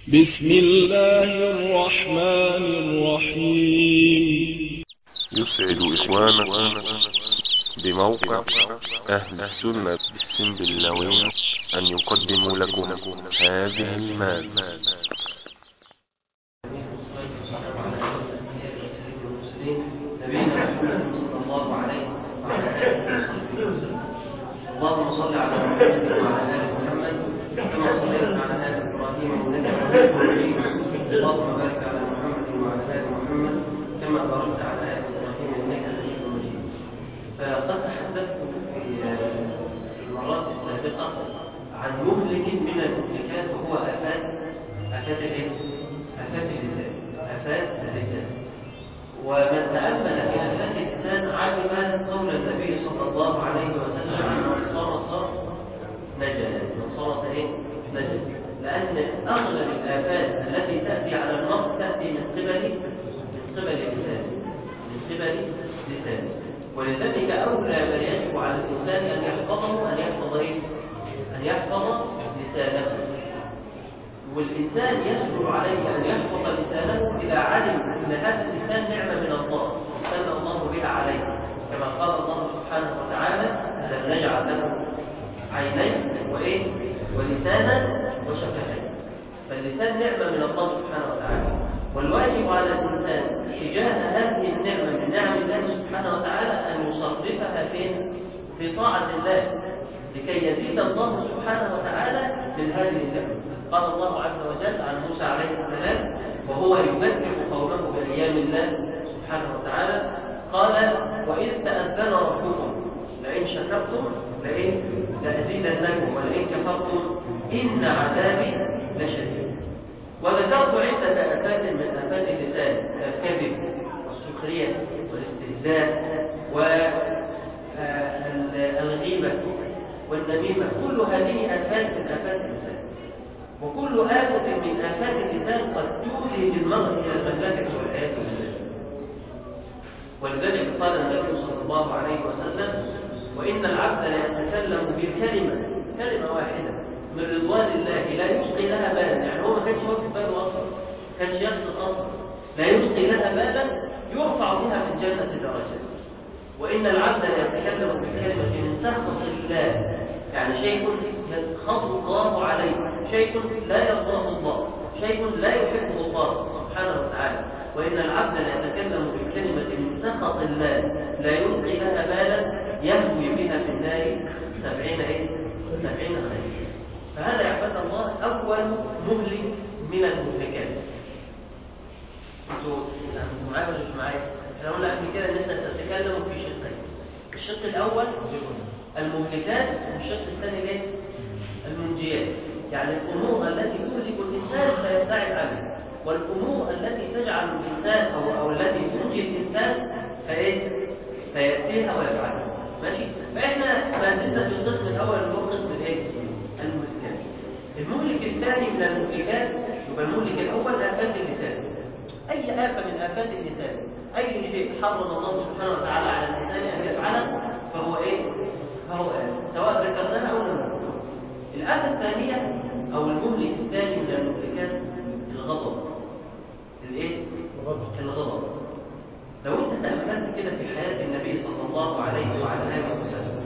بسم الله الرحمن الرحيم يسعد إخواننا بموقع أهل السنة بالسنبلاوين أن يقدموا لكم هذه المادة نبينا محمد صلى الله عليه وعلى اله وصحبه وسلم اللهم صل على محمد وعلى ال محمد كما صليت على ال ابراهيم انك حميد مجيد اللهم بارك على محمد وعلى ال محمد كما باركت على ال ابراهيم انك حميد مجيد فقد تحدثت في المرات السابقه عن مهلك من المهلكات وهو افات افات الايه؟ افات اللسان افات اللسان ومن تأمل في أفات اللسان علم قول النبي صلى الله عليه وسلم من صرف نجا من صرف ايه؟ نجا لأن أغلب الآفات التي تأتي على المرء تأتي من قبل من قبل لسانه من قبل لسانه ولذلك أولى ما يجب على الإنسان أن يحفظه أن يحفظ إيه؟ أن يحفظ لسانه والإنسان يسهل عليه أن يحفظ لسانه إذا علم أن هذا اللسان نعمة من الله سمى الله بها عليه كما قال الله سبحانه وتعالى ألم نجعل له عينين وإيه ولسانا وشفتين فاللسان نعمة من الله سبحانه وتعالى والواجب على الإنسان تجاه هذه النعمة من نعم الله سبحانه وتعالى أن يصرفها فين؟ في طاعة الله لكي يزيد الله سبحانه وتعالى من هذه النعمة قال الله عز وجل عن موسى عليه السلام وهو يذكر قومه بأيام الله سبحانه وتعالى قال وإذ تأذن ربكم لئن شكرتم لئن لأزيدنكم ولئن كفرتم إن عذابي لشديد وذكرت عدة آفات من آفات اللسان كالكذب والسخرية والاستهزاء والغيبة والنميمة كل هذه آفات من آفات اللسان وكل آفة من آفات اللسان قد تؤذي بالمرء إلى المملكة والحياة بالله ولذلك قال النبي صلى الله عليه وسلم وإن العبد ليتكلم بالكلمة كلمة واحدة من رضوان الله لا يلقي لها بالا يعني هو ما كانش واخد باله أصلا ما كانش يقصد أصلا لا يلقي لها بالا يرفع بها في الجنة درجات وإن العبد ليتكلم بالكلمة من سخط الله يعني شيء يسخط الله عليه شيء لا يرضاه الله شيء لا يحبه الله سبحانه وتعالى وإن العبد لا يتكلم بالكلمة من سخط الله لا يلقي لها بالا يهوي بها في النار سبعين إيه؟ سبعين خير فهذا يا عباد الله أول مهلك من المهلكات انتوا انتوا معايا ولا مش معايا؟ احنا قلنا قبل كده ان انت تتكلم في شقين الشق الاول المهلكات والشق الثاني ايه؟ المنجيات يعني الامور التي تهلك الانسان فيبتعد عنها والامور التي تجعل الانسان او او التي تنجي الانسان فايه؟ فياتيها ويفعلها ماشي؟ فاحنا ما زلنا في القسم الاول اللي هو قسم الايه؟ المهلكات المهلك الثاني من المهلكات يبقى المهلك الاول افات اللسان اي افه من افات اللسان اي شيء حرم الله سبحانه وتعالى على الانسان ان يفعله فهو ايه؟ فهو آفة سواء ذكرناها او لم نذكرها الآفة الثانية أو المهلك الثاني من المهلكات الغضب الإيه؟ الغضب لو أنت تأملت كده في حياة النبي صلى الله عليه وعلى آله وسلم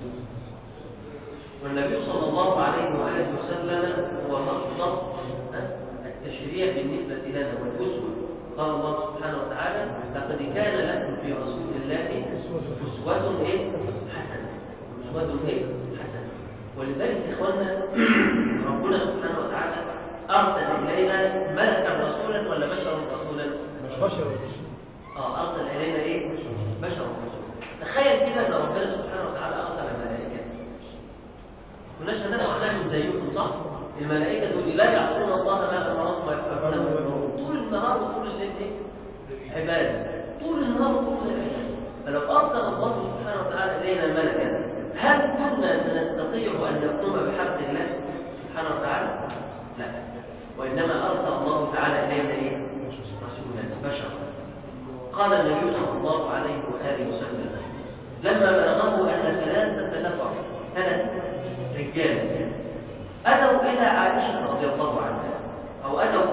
والنبي صلى الله عليه وآله وسلم هو مصدر التشريع بالنسبة لنا والأسوة قال الله سبحانه وتعالى لقد كان لكم في رسول الله أسوة إيه؟ حسنة أسوة إيه؟ حسنة ولذلك إخواننا ربنا سبحانه وتعالى أرسل إلينا ملكا رسولا ولا بشرا رسولا؟ مش بشر اه أرسل إلينا إيه؟ بشرا رسولا تخيل كده أن ربنا سبحانه وتعالى أرسل ملائكة كناش هنبقى نعمل زيكم صح؟ الملائكة دول لا يعصون الله ما أمرهم ويفعلون طول النهار وطول الليل إيه؟ عبادة طول النهار وطول الليل فلو أرسل الله سبحانه وتعالى إلينا ملكا هل كنا سنستطيع أن نقوم بحق الله سبحانه وتعالى؟ لا وإنما أرسل الله تعالى إلينا إيه؟ رسولا بشرا قال النبي صلى الله عليه وآله وسلم لما بلغه أن ثلاثة نفر ثلاث رجال أتوا إلى عائشة رضي الله عنها أو أتوا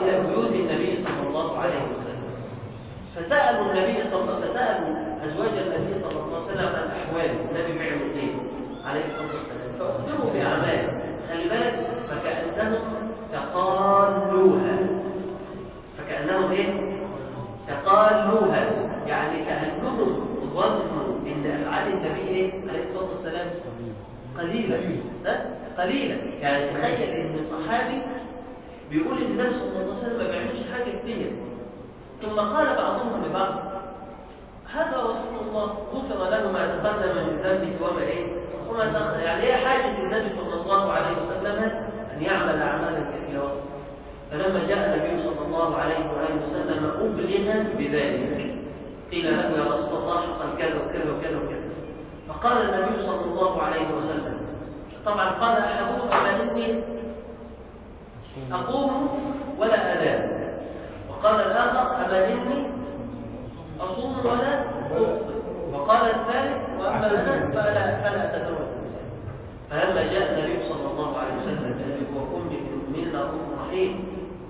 فسألوا النبي صلى الله فسألوا أزواج النبي صلى الله عليه وسلم عن أحواله النبي بيعمل إيه عليه الصلاة والسلام فأخبروا بأعماله خلي بالك فكأنهم تقالوها فكأنهم إيه تقالوها يعني كأنهم ظنوا إن أفعال النبي إيه عليه الصلاة والسلام قليلة ها؟ قليلة يعني تخيل إن الصحابي بيقول إن النبي صلى الله عليه وسلم ما بيعملش حاجة كتير ثم قال بعضهم لبعض هذا رسول الله غفر له ما تقدم من ذنبه وما ايه وما تأخر يعني ايه حاجه النبي صلى الله عليه وسلم ان يعمل اعمالا كثيره فلما جاء النبي صلى الله عليه واله وسلم ابلغ بذلك قيل له يا رسول الله حصل كذا وكذا وكذا وكذا فقال النبي صلى الله عليه وسلم طبعا قال احدهم اما اني اقوم ولا انام وقال الآخر أما إني أصوم ولا أفطر وقال الثالث وأما أنا فلا فلا أتزوج النساء فلما جاء النبي صلى الله عليه وسلم الذي هو أم المؤمنين أم رحيم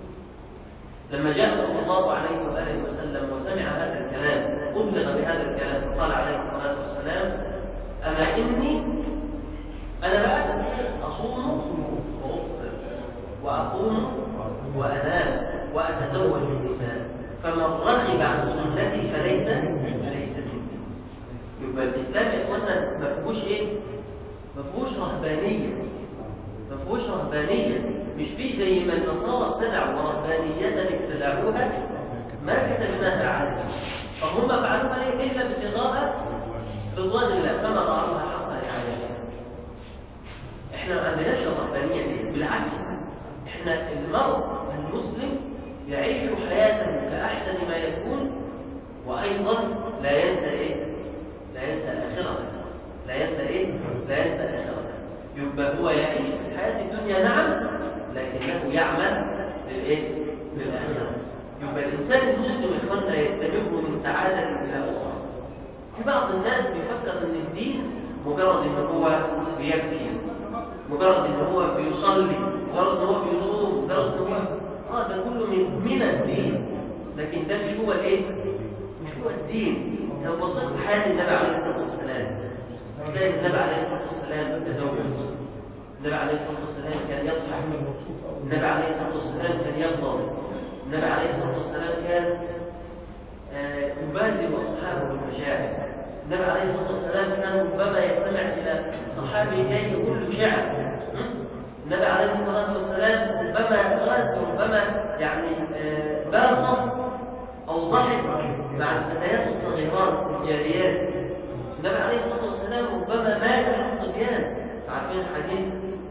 لما جاء صلى الله عليه وآله وسلم وسمع هذا الكلام أبلغ بهذا الكلام فقال عليه الصلاة والسلام أما إني أنا بقى أصوم وأفطر وأقوم وأنام وأتزوج النساء فمن رغب عن سنتي فليس ليس مني يبقى الإسلام يا إخوانا ما فيهوش إيه؟ ما فيهوش رهبانية ما فيهوش رهبانية مش فيه زي ما النصارى ابتدعوا رهبانية ابتدعوها ما كتبناها عليهم فهم فعلوها إيه إلا ابتغاء رضوان الله فما رعوها حق رعايتها احنا ما عندناش الرهبانية دي بالعكس احنا المرء المسلم يعيش حياته كأحسن ما يكون وأيضا لا ينسى إيه؟ لا ينسى آخرته لا ينسى إيه؟ لا ينسى آخرته يبقى هو يعيش في الحياة الدنيا نعم لكنه يعمل للإيه؟ للآخرة يبقى الإنسان المسلم إخواننا يتبعه من سعادة إلى أخرى في بعض الناس بيفكر إن الدين مجرد إن هو بيبكي مجرد إن هو بيصلي مجرد إن هو بيصوم مجرد إن هو اه ده كله من من الدين لكن ده مش هو الايه مش هو الدين لو بصيت في حياه النبي عليه الصلاه والسلام تلاقي النبي عليه الصلاه والسلام تزوج النبي عليه الصلاه والسلام كان يضحك النبي عليه الصلاه والسلام كان يغضب النبي عليه الصلاه والسلام كان آه يبادر اصحابه بالمشاعر النبي عليه الصلاه والسلام كان ربما يستمع الى صحابه كي يقول له شعر النبي عليه الصلاة والسلام ربما غاد ربما يعني باطل أو ضحك مع الفتيات الصغيرات الجاريات النبي عليه الصلاة والسلام ربما مات الصبيان عارفين الحديث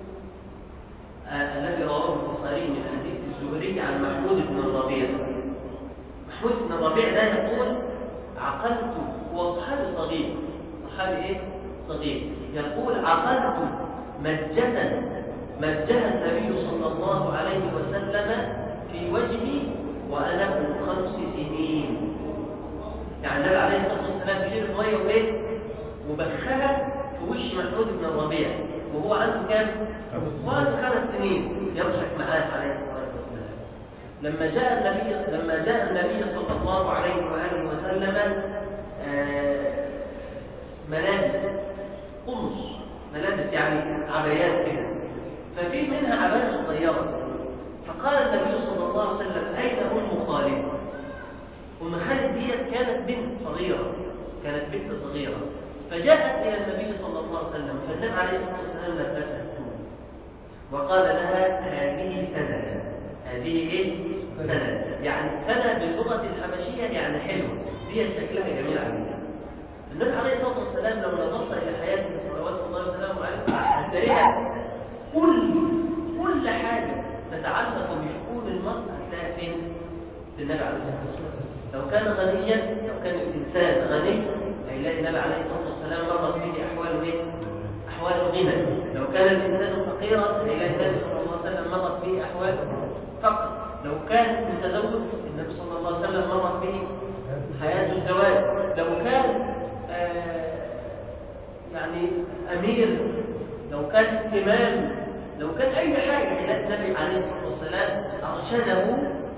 الذي رواه البخاري من حديث الزهري عن محمود بن الربيع محمود بن الربيع ده يقول عقلت هو صحابي صغير صحابي ايه؟ صغير يقول عقلت مجة مجها النبي صلى الله عليه وسلم في وجهي وأنا ابن خمس سنين يعني النبي عليه الصلاة والسلام بيجيب المية وإيه؟ وبخها في وش محمود بن الربيع وهو عنده كام؟ وعنده خمس سنين يضحك معاه عليه الصلاة والسلام لما جاء النبي لما جاء النبي صلى الله عليه وآله وسلم آه ملابس قمص ملابس يعني عبايات كده ففي منها عباية صغيرة فقال النبي صلى الله عليه وسلم أين أم خالد؟ أم خالد دي كانت بنت صغيرة كانت بنت صغيرة فجاءت إلى النبي صلى الله عليه وسلم فالنبي عليه الصلاة والسلام لبسها وقال لها هذه سنة هذه إيه؟ سنة يعني سنة باللغة الحبشية يعني حلوة دي شكلها جميل عليها النبي عليه الصلاة والسلام لو نظرت إلى حياته صلوات الله وسلامه عليه هتلاقيها كل كل حاجة تتعلق بشؤون المرء هتلاقيها فين؟ في النبي عليه الصلاة والسلام لو كان غنيا لو كان الإنسان غني هيلاقي النبي عليه الصلاة والسلام مرت به أحوال إيه؟ أحوال الغنى لو كان الإنسان فقيرا هيلاقي النبي صلى الله عليه وسلم مرت به أحوال فقر لو كان متزوج النبي صلى الله عليه وسلم مرت به حياة الزواج لو كان آه يعني أمير لو كان إمام لو كان أي حاجة إلى النبي عليه الصلاة والسلام أرشده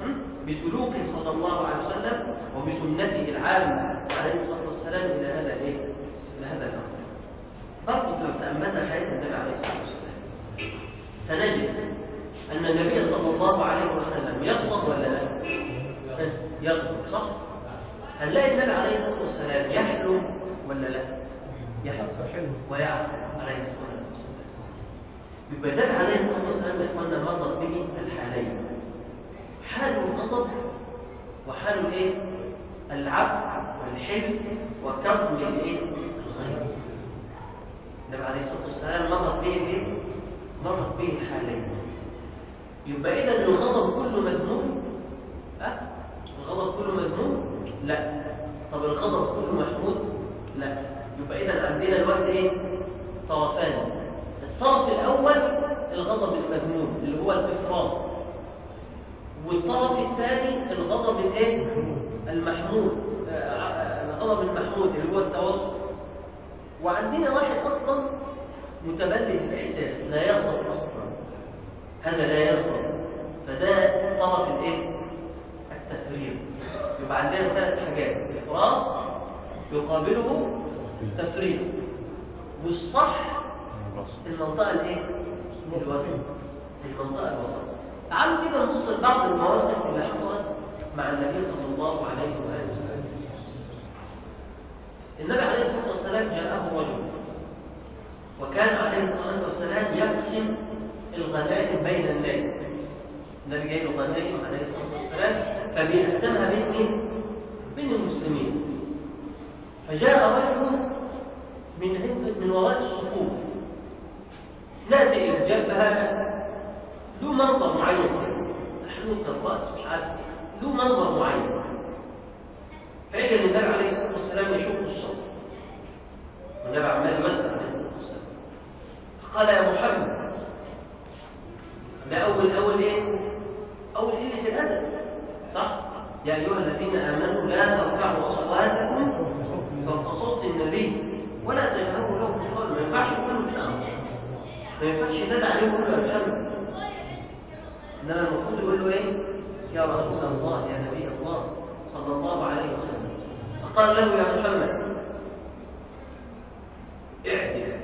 بسلوكه صلى الله عليه وسلم وبسنته العامة عليه الصلاة والسلام إلى هذا الإيه؟ إلى هذا الأمر. برضه لو تأملنا حياة النبي عليه الصلاة والسلام سنجد أن النبي صلى الله عليه وسلم يغضب ولا لا؟ يغضب صح؟ هنلاقي النبي عليه الصلاة والسلام يحلم ولا لا؟ يحلم ويعلم عليه الصلاة والسلام يبقى النبي عليه الصلاة والسلام يا إخواننا مرض به الحالين حال الغضب وحال الايه؟ العفو والحلم وكظم الايه؟ الغيظ النبي عليه الصلاة والسلام مرض به الايه؟ مرض به الحالين يبقى إذا الغضب كله مذموم أه؟ الغضب كله مذموم لا طب الغضب كله محمود لا يبقى إذا عندنا الوقت إيه طرفان الطرف الأول الغضب المذموم اللي هو الإفراط والطرف الثاني الغضب الايه المحمود آه، الغضب المحمود اللي هو التوسط وعندنا واحد اصلا متبلد الاحساس لا يغضب اصلا هذا لا يغضب فده طرف الايه التفريط يبقى عندنا ثلاث حاجات افراط يقابله تفريط والصح المنطقه الايه الوسط المنطقه الوسط تعالوا كده نبص لبعض المواقف اللي حصلت مع النبي صلى الله عليه واله وسلم النبي عليه الصلاه والسلام جاءه رجل وكان عليه الصلاه والسلام يقسم الغنائم بين الناس النبي جاي له غنائم عليه الصلاه والسلام فبيقسمها بين مين؟ بين المسلمين فجاء رجل من عند من وراء الصفوف نادي الجنب هذا له منظر معين حلوة الرأس مش عارف له منظر معين فإجا النبي عليه الصلاة والسلام يشوف الصوت والنبي عمال يمثل عليه الصلاة والسلام فقال يا محمد ده أول أول إيه؟ أول قلة الأدب صح؟ يا أيها الذين آمنوا لا ترفعوا أصواتكم فوق صوت النبي ولا تجهروا له بالقول ما ينفعش يقولوا كده ما ينفعش ينادى عليه ويقول له يا محمد إنما المفروض يقول له إيه؟ يا رسول الله يا نبي الله صلى الله عليه وسلم فقال له يا محمد اعدل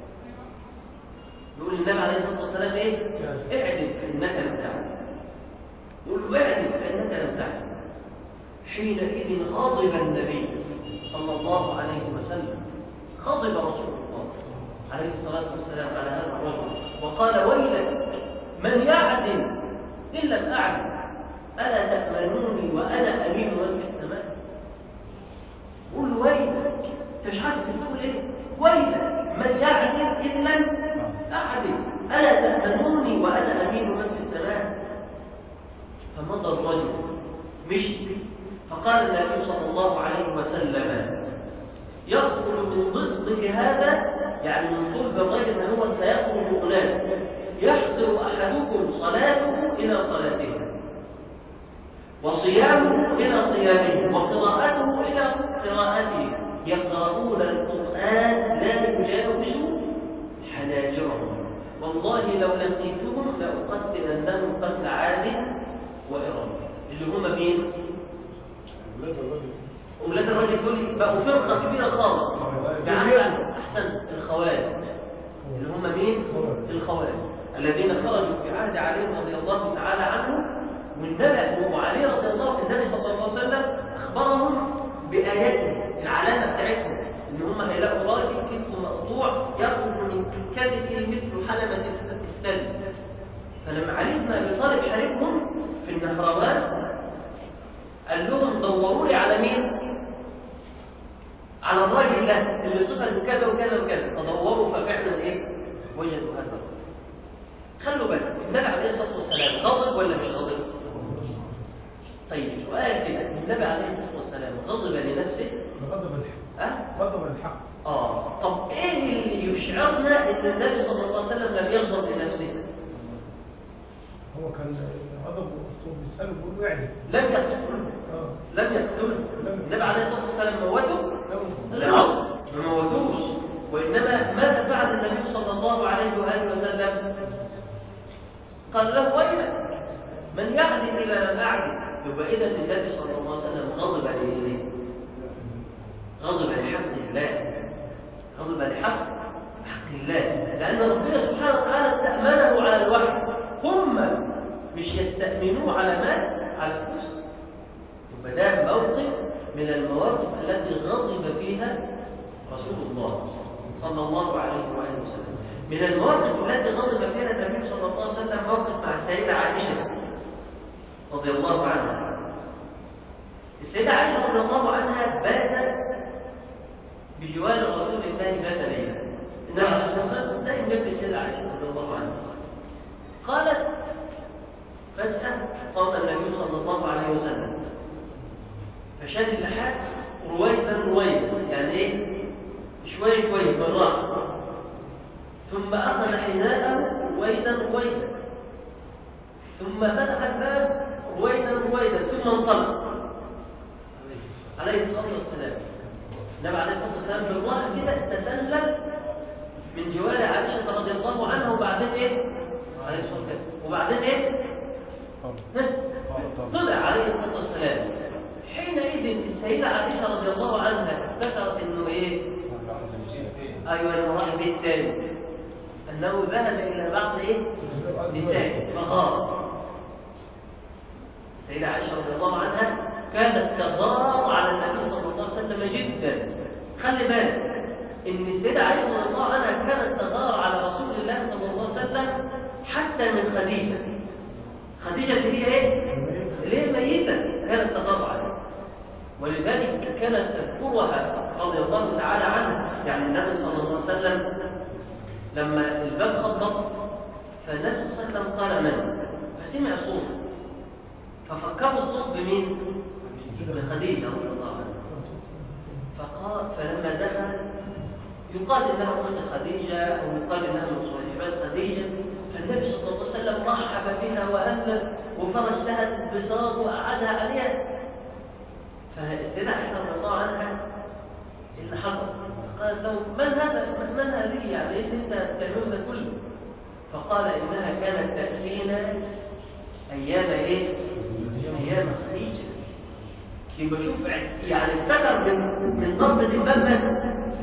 يقول النبي عليه الصلاة والسلام إيه؟ اعدل فإنك لم تعدل يقول له اعدل فإنك لم تعدل حينئذ غضب النبي صلى الله عليه وسلم غضب رسول الله عليه الصلاة والسلام على هذا الرجل وقال ويلك من يعدل إن لم أعدل ألا تأمنوني وأنا أمين من في السماء قول ويلك أنت مش عارف بتقول إيه ويلك من يعدل إن لم أعدل ألا تأمنوني وأنا أمين من في السماء فمضى الرجل مشي فقال النبي صلى الله عليه وسلم يخرج من ضدك هذا يعني من صلب الرجل ان هو سيخرج اناس يحضر احدكم صلاته الى صلاته وصيامه الى صيامه وقراءته الى قراءته يقرؤون القران لا يجاوز حناجرهم والله لو لقيتهم لاقتلنهم قتل عاد وارم اللي هم مين؟ أولاد الرجل دول بقوا فرقة كبيرة خالص يعني أحسن الخوارج اللي هم مين؟ الخوارج الذين خرجوا في عهد علي رضي الله تعالى عنه والنبي وعلي رضي الله النبي صلى الله عليه وسلم أخبرهم بآياته العلامة بتاعتهم إن هم هيلاقوا راجل كتفه مقطوع يخرج من كتفه مثل حلمة الثلج فلما علي بن أبي طالب حاربهم في النهروان قال لهم دوروا لي على مين على الراجل ده اللي صفته كذا وكذا وكذا فدوروا ففعلا ايه وجدوا هذا الرجل خلوا بالك النبي عليه الصلاه والسلام غضب ولا مش غضب طيب سؤال كده النبي عليه الصلاه والسلام غضب لنفسه غضب الحق أه؟ غضب الحق اه طب ايه اللي يشعرنا ان النبي صلى الله عليه وسلم لم يغضب لنفسه هو كان غضب اصله بيساله بيقول له اعدل لم يقتله اه لم يقتله النبي عليه الصلاه والسلام موته لا لا ما موتوش وإنما ماذا فعل النبي صلى الله عليه وآله وسلم قال له ويلك من يعدل إلى من أعدل يبقى إذا النبي صلى الله عليه وسلم غضب لإيه؟ غضب لحق الله غضب لحق حق الله لأن ربنا سبحانه وتعالى استأمنه على الوحي هم مش يستأمنوه على مال على فلوس يبقى ده موقف من المواقف التي غضب فيها رسول الله صلى الله عليه وآله وسلم من المواقف التي غضب فيها النبي صلى الله عليه وسلم موقف مع السيدة عائشة رضي الله عنها السيدة عائشة رضي الله عنها باتت بجوار رسول الله ذات ليلة النبي عليه الصلاة والسلام لا ينبه السيدة عائشة رضي الله عنها قالت فجأة قام النبي صلى الله عليه وسلم فشاد اللحاف رويدا رويدا يعني ايه شوي شوي بالراحة ثم أخذ حذاءه رويدا رويدا ثم فتح الباب رويدا رويدا ثم انطلق عليه الصلاة والسلام النبي عليه الصلاة والسلام بالراحة كده تسلل من جوار عائشة رضي الله عنها وبعدين ايه؟ عليه الصلاة والسلام وبعدين ايه؟ طلع عليه الصلاة والسلام حينئذ السيدة عائشة رضي الله عنها افتكرت انه ايه؟ ايوه انا رايح بيت تاني انه ذهب الى بعض ايه؟ نساء فغار السيدة عائشة رضي الله عنها كانت تغار على النبي صلى الله عليه وسلم جدا خلي بالك ان السيدة عائشة رضي الله عنها كانت تغار على رسول الله صلى الله عليه وسلم حتى من خديجة خديجة اللي هي ايه؟ اللي هي ميتة كانت تغار عليها ولذلك كانت تذكرها رضي الله تعالى عنها يعني النبي صلى الله عليه وسلم لما الباب خبط فالنبي صلى الله عليه وسلم قال من؟ فسمع صوت ففكروا الصوت بمين؟ بخديجة رضي الله عنها فقال فلما دخل يقال انها ام خديجه او يقال انها من صاحبات خديجه فالنبي صلى الله عليه وسلم رحب بها واهلا وفرش لها البساط وقعدها عليها فالسيدة عائشة رضي الله عنها إيه اللي حصل؟ قالت له من هذا؟ من هذه يعني ايه انت تعمل ده كله؟ فقال انها كانت تأتينا ايام ايه؟ ايام خديجة يبقى شوف يعني افتكر من من ضربة الباب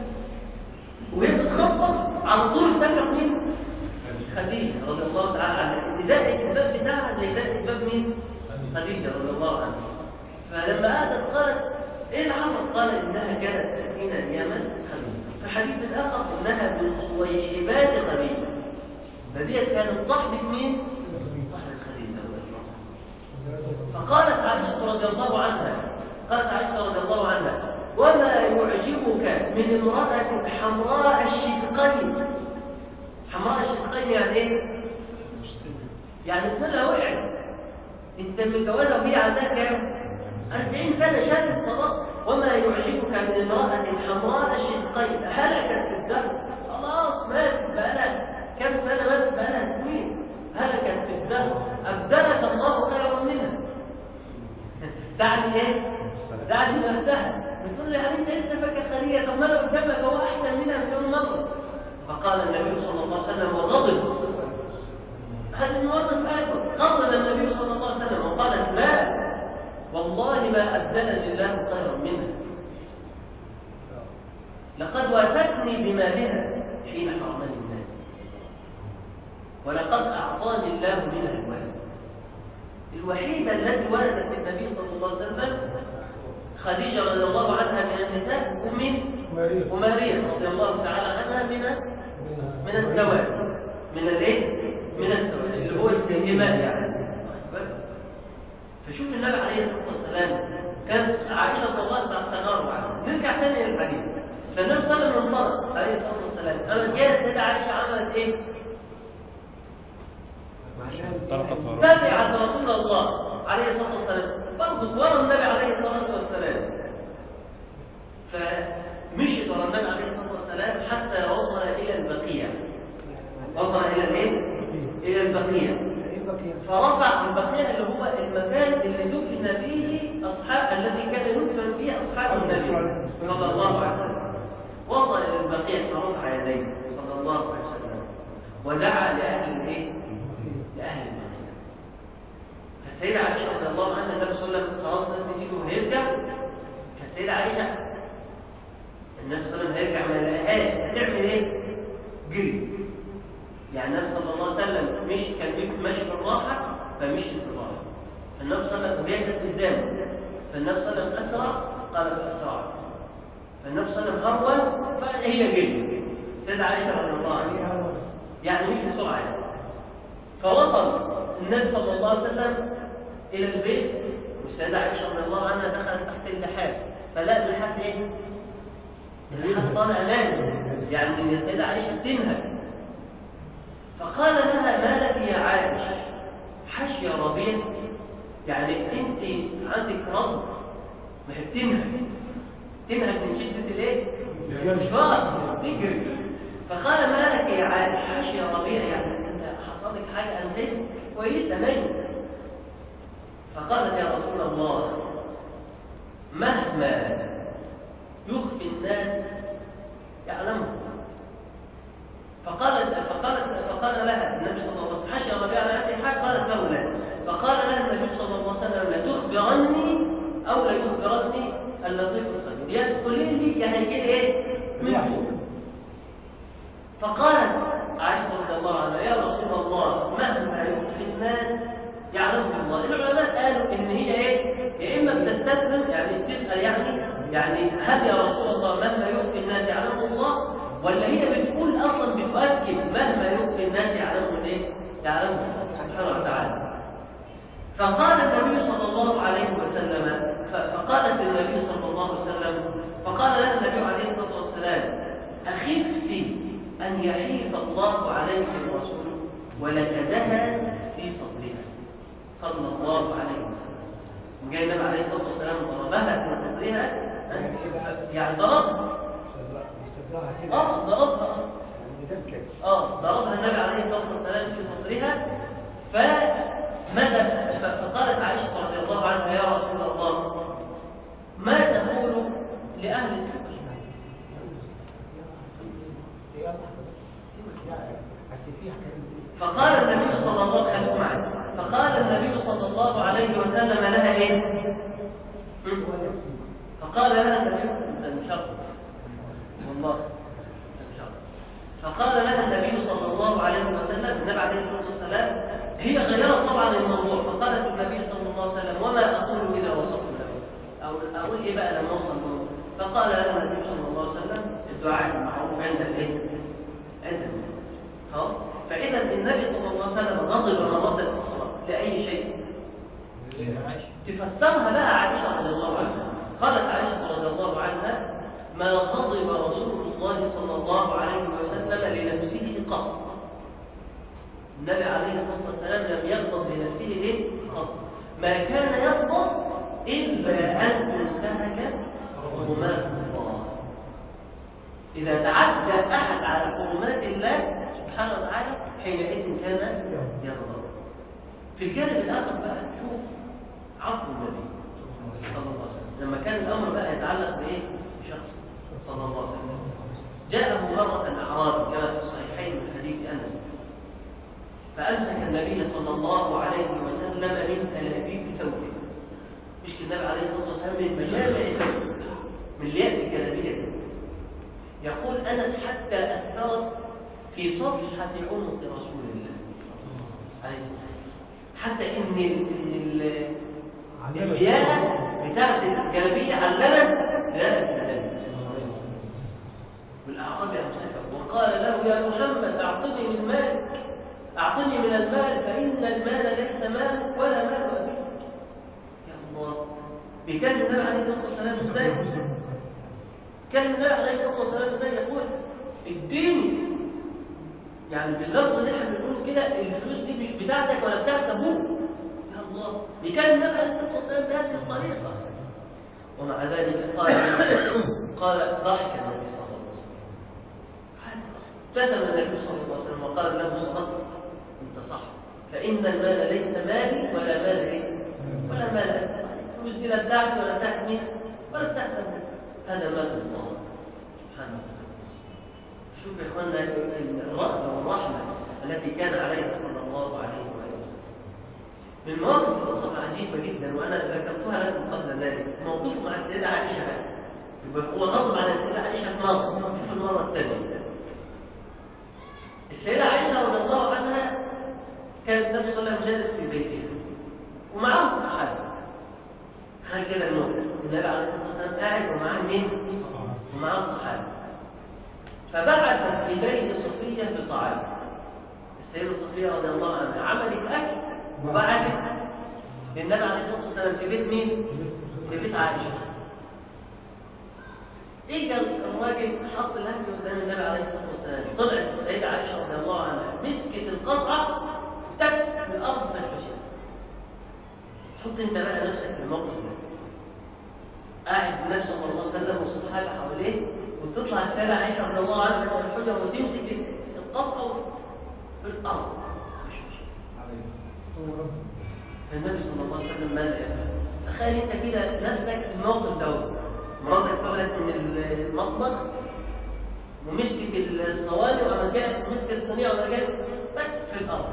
وهي بتخبط على طول افتكر مين؟ خديجة رضي الله تعالى عنها بداية الباب بتاعها زي بداية الباب مين؟ خديجة رضي الله عنها فلما أتت قالت إيه اللي حصل؟ قال إنها كانت تأتينا اليمن خديجة في حديث آخر إنها من صويحبات خديجة فديت كانت صاحبة مين؟ صاحبة خديجة رضي الله عنها فقالت عائشة رضي الله عنها قالت عائشة رضي الله عنها وما يعجبك من امرأة حمراء الشدقين حمراء الشدقين يعني ايه؟ يعني سنة وقعت انت متجوزة وهي عندها كام؟ 40 سنة شابت خلاص وما يعجبك من امرأة حمراء الشدقين هلكت في الدهر خلاص ماتت بقالها كم سنة ماتت بقالها سنين هلكت في الدهر أبدلك الله خيرا منها تعني ايه؟ تعني نفسها بتقول لي يعني انت لسه فاكر خليه طب ما انا قدامك هو احسن منها مليون مره فقال النبي صلى الله عليه وسلم وغضب هذا الموقف ايضا غضب النبي صلى الله عليه وسلم وقالت لا والله ما ابدلني الله خيرا منها لقد وافتني بمالها حين حرمني الناس ولقد اعطاني الله منها الولد الوحيده التي ولدت النبي صلى الله عليه وسلم خديجة رضي الله عنها من النساء ومن وماريا رضي الله تعالى عنها من من الزواج من الايه؟ من الزواج اللي هو الانتماء يعني فشوف النبي عليه الصلاه والسلام كانت عائشه رضي الله بعد تغرب عنها نرجع تاني للحديث فالنبي صلى الله عليه وسلم انطلق عليه الصلاه والسلام اما جاءت سيدة عائشه عملت ايه؟ تبعت رسول الله عليه الصلاه والسلام برضه ورا النبي عليه الصلاه والسلام فمشيت ورا النبي عليه الصلاه والسلام حتى وصل الى البقيع وصل الى الايه؟ الى البقيع فرفع البقيع اللي هو المكان اللي دفن فيه اصحاب الذي كان يدفن فيه اصحاب النبي صلى الله عليه وسلم وصل الى البقيع فرفع يديه صلى الله عليه وسلم ودعا لاهل الايه؟ لاهل البقيع السيدة عائشة رضي الله عنها النبي صلى الله عليه وسلم خلاص ناس بتيجي وهيرجع فالسيدة عائشة النبي صلى الله عليه وسلم هيرجع ما يلاقيهاش هتعمل ايه؟ جري يعني النبي صلى الله عليه وسلم مش كان بيبقى ماشي بالراحة فمشي بالراحة فالنبي صلى الله عليه وسلم وهي كانت قدامه فالنبي صلى الله عليه وسلم أسرع قالت أسرع فالنبي صلى الله عليه وسلم هرول فهي جري السيدة عائشة رضي الله عنها يعني مش بسرعة يعني. فوصل النبي صلى الله عليه وسلم إلى البيت والسيدة عائشة رضي الله عنها دخلت تحت اللحاف فلقى اللحاف إيه؟ اللحاف طالع مالي يعني إن السيدة عائشة بتنهك فقال لها ما لك يا عائشة حش يا ربيع يعني أنت عندك رب ما هي بتنهك تنهك من شدة الإيه؟ المشوار تجري فقال ما لك يا عائشة حش يا ربيع يعني أنت حصل لك حاجة أنسيت كويسة ميت فقالت يا رسول الله مهما يخفي الناس يعلمه فقالت فقالت فقال لها النبي صلى الله عليه وسلم حشى ربيع على هذه الحال قالت له لا فقال لها النبي صلى الله عليه وسلم لتخبرني او ليخبرني اللطيف الخبير يا تقولي لي يا هيجي ايه من فوق فقالت عائشة رضي الله عنها يا رسول الله مهما يخفي الناس يعلمه الله العلماء قالوا ان هي ايه يا اما بتستفهم يعني بتسال يعني يعني هل يا رسول الله مهما يخفي الناس يعلمه الله ولا هي بتقول اصلا بتؤكد مهما يخفي الناس يعلمه ايه يعلمه الله سبحانه وتعالى فقال النبي صلى الله عليه وسلم فقالت النبي صلى الله عليه وسلم فقال لها النبي عليه الصلاه والسلام اخفت ان يحيف الله عليك ورسوله ولكدها في صدرها صلى الله عليه وسلم وجاء النبي عليه الصلاه والسلام ضربها في صدرها يعني ضرب اه ضربها اه ضربها النبي عليه الصلاه والسلام في صدرها فماذا فقالت عائشه رضي الله عنها يا رسول الله ما تقول لاهل السوق فقال النبي صلى الله عليه وسلم فقال النبي صلى الله عليه وسلم لها ايه فقال لها النبي ده مشرف والله ده مشرف فقال لها النبي صلى الله عليه وسلم النبي عليه الصلاه والسلام هي غيرت طبعا الموضوع فقالت النبي صلى الله عليه وسلم وما اقول اذا وصلت له او اقول ايه بقى لما اوصل له فقال لها النبي صلى الله عليه وسلم الدعاء المعروف عند الايه عند خلاص فاذا النبي صلى الله عليه وسلم غضب مرات اخرى لاي شيء تفسرها لها عائشه رضي الله عنها قالت عائشه رضي الله عنها ما غضب رسول الله صلى الله عليه وسلم لنفسه قط النبي عليه الصلاه والسلام لم يغضب لنفسه ليه قط ما كان يغضب الا ان تنتهك حرمات الله اذا تعدى احد على حرمات الله سبحانه وتعالى حينئذ كان يغضب في الجانب الاخر بقى شوف عفو النبي صلى الله عليه وسلم لما كان الامر بقى يتعلق بايه بشخص صلى الله عليه وسلم جاءه مرة أعرابي كما في الصحيحين من حديث أنس فأمسك النبي صلى الله عليه وسلم من تلابيب ثوبه مش النبي عليه الصلاة والسلام من مجامع ثوبه من ليأتي الجلابية يقول أنس حتى أثرت في صفحة عنق رسول الله عليه الصلاة والسلام حتى إن ال إن ال البياء بتاعت الجلابية علمت لا النبي والأعرابي أمسكه وقال له يا محمد أعطني من مالك أعطني من المال فإن المال ليس مالك ولا مال أبيك يا الله بيكلم النبي عليه الصلاة والسلام ازاي؟ كلم النبي عليه الصلاة والسلام ازاي يقول اديني يعني باللفظ اللي احنا بنقوله كده الفلوس دي مش بتاعتك ولا بتاعت ابوك يا الله بيكلم النبي عليه الصلاة والسلام بهذه الطريقة ومع ذلك قال قال ضحك النبي صلى الله عليه وسلم ابتسم النبي صلى الله عليه وسلم وقال له صدقت انت صح فان المال ليس مالي ولا مال ايه ولا مال انت الفلوس دي لا بتاعتي ولا بتاعت مين ولا بتاعت أبوك. هذا مال الله سبحانه وتعالى شوف يا اخوانا الرأفة والرحمة التي كان عليها صلى الله عليه وسلم من مواقف القصة عجيبة جدا وأنا ذكرتها لكم قبل ذلك موقفه مع السيدة عائشة بقى. يبقى هو غضب على السيدة عائشة في مرة في المرة الثانية السيدة عائشة رضي الله عنها كانت النبي صلى الله عليه وسلم جالس في بيتها ومعاه الصحابة خلي كده الموقف النبي عليه الصلاة والسلام قاعد ومعاه مين؟ ومعاه الصحابة فبعثت إليه صفية بطعام السيدة صفية رضي الله عنها عملت أكل وبعثت للنبي عليه الصلاة والسلام في بيت مين؟ في بيت عائشة اجى الراجل حط الاكل قدام النبي عليه الصلاه والسلام طلعت السيده عائشه رضي الله عنها مسكت القصعه تك في الارض فشفشت حط انت بقى نفسك في الموقف ده قاعد النبي صلى الله عليه وسلم والصحابه حواليه وتطلع السيده عائشه رضي الله عنها من الحجره وتمسك القصعه في الارض فالنبي صلى الله عليه وسلم ماذا يفعل؟ تخيل انت كده نفسك في الموقف دوت مراتك طلعت من المطبخ ومسكت الصواني وعمل كده مسكت الصينيه وعمل كده تك في الارض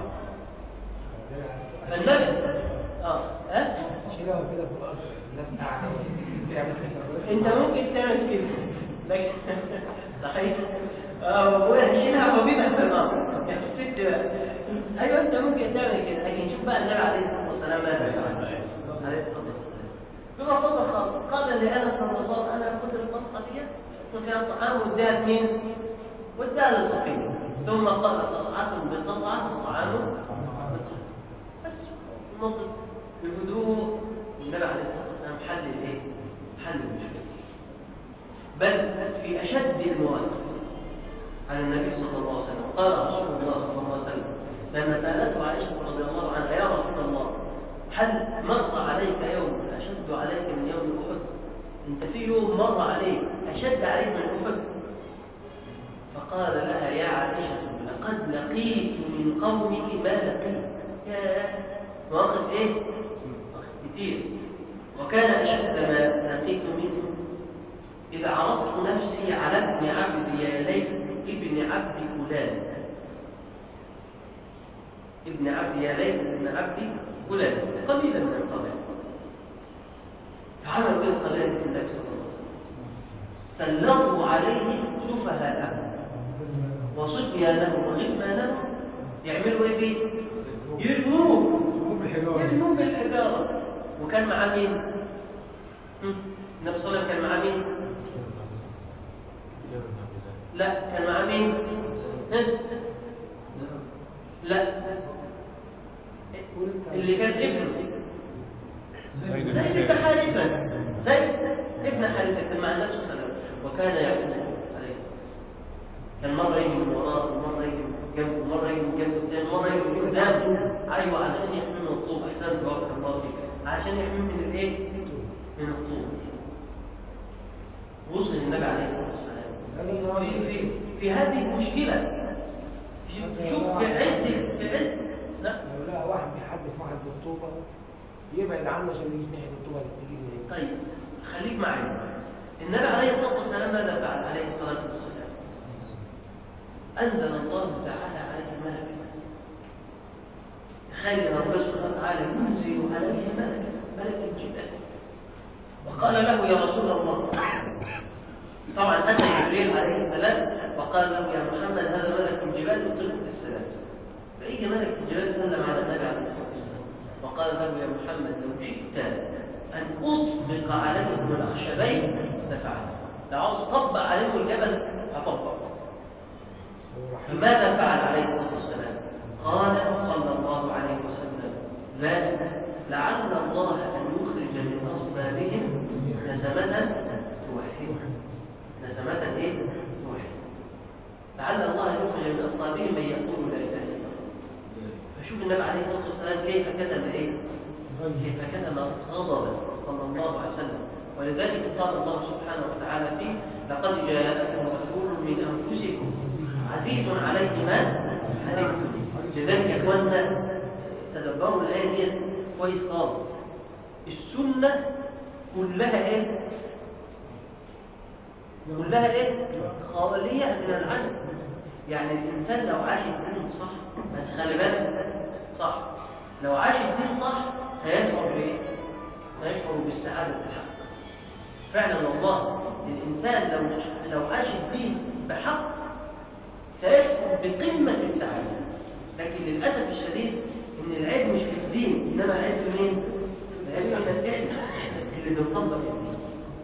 فالنبي اه ها شيلها كده في الارض الناس قاعده بتعمل كده انت ممكن تعمل كده لكن صحيح اه ويشيلها وبيبها في الارض يعني الست بقى. ايوه انت ممكن تعمل كده لكن شوف بقى النبي عليه الصلاه والسلام ماذا فعل عليه الصلاه والسلام ببساطه خالص قال لانس رضي الله عنه انا خذ القصه دي فيها الطعام واداها لمين؟ واداها لصفيه ثم قال قصعتهم بالقصعه وطعامه بالطعام بس الموقف بهدوء النبي عليه الصلاه والسلام حل الايه؟ حل المشكله بل في اشد المواقف على النبي صلى الله عليه وسلم قال رسول الله صلى الله عليه وسلم لما سالته عائشه رضي الله عنها يا رسول الله هل مر عليك يوم اشد عليك من يوم احد انت في يوم مر عليك اشد عليك من احد فقال لها يا عائشه لقد لقيت من قومك ما لقيت يا مواقف ايه مواقف كتير وكان اشد ما لقيت منه إذا عرضت نفسي على ابن عبد ياليت ابن عبد فلان ابن عبد ياليت ابن عبد فلان قليلا من القبائل فعملوا ايه القبائل في النبي صلى الله عليه وسلم سلطوا عليه سفهاءه وصبيانه وغلمانه يعملوا ايه فيه؟ يرموه يرموه بالحجاره وكان معاه مين؟ هم؟ النبي صلى الله عليه وسلم كان معاه مين؟ لا كان معاه مين؟ ها؟ لا اللي كان ابنه زيد بن حارثة زيد ابن حارثة كان مع النبي صلى الله عليه وسلم وكان يقول عليه الصلاة كان مرة يجي من وراه ومرة يجي من جنبه ومرة يجي من جنبه تاني مرة يجي من قدامه أيوة عشان يحمي من الطوب أحسن بارك الله فيك عشان يحمي من الإيه؟ من الطوب وصل النبي عليه الصلاة والسلام في في في هذه المشكلة في- شوف في عز في عز لا لو لقى واحد بيحدف واحد بالطوبه يبعد عنه عشان يجي ناحيه الطوبه اللي بتيجي من هنا. طيب خليك معي النبي عليه الصلاة والسلام ماذا فعل عليه الصلاة والسلام أنزل الله تعالى عليه ملكا تخيل أن ربنا سبحانه وتعالى ينزل عليه ملكا ملك الجبال وقال له يا رسول الله طبعا أتى جبريل عليه السلام وقال له يا محمد هذا ملك الجبال يطلق بالسلام فإجى ملك الجبال سلم على النبي عليه الصلاة والسلام وقال له يا محمد لو شئت أن أطبق عليهم الأخشبين لفعلت لو عاوز أطبق عليهم الجبل أطبق فماذا فعل عليه الصلاة والسلام قال صلى الله عليه وسلم لا لعل الله أن يخرج من أصلابهم نسمة توحد نسمة إيه؟ توحد لعل الله أن يخرج من أصلابهم من يقول لا إله إلا الله فشوف النبي عليه الصلاة والسلام كيف كتب إيه؟ كيف كتب غضبا صلى الله عليه وسلم ولذلك قال الله سبحانه وتعالى فيه لقد جاءكم رسول من أنفسكم عزيز عليه ما عنتم لذلك يا اخوانا تدبروا الآية دي كويس خالص السنة كلها ايه؟ كلها ايه؟ خالية من العدل يعني الإنسان لو عاش الدين صح بس خلي بالك صح لو عاش الدين صح سيشعر بايه؟ سيشعر بالسعادة الحق فعلا والله الإنسان لو لو عاش الدين بحق سيشعر بقمة السعادة لكن للأسف الشديد إن العيب مش في الدين إنما العيب في مين؟ العيب في إحنا اللي بنطبق الدين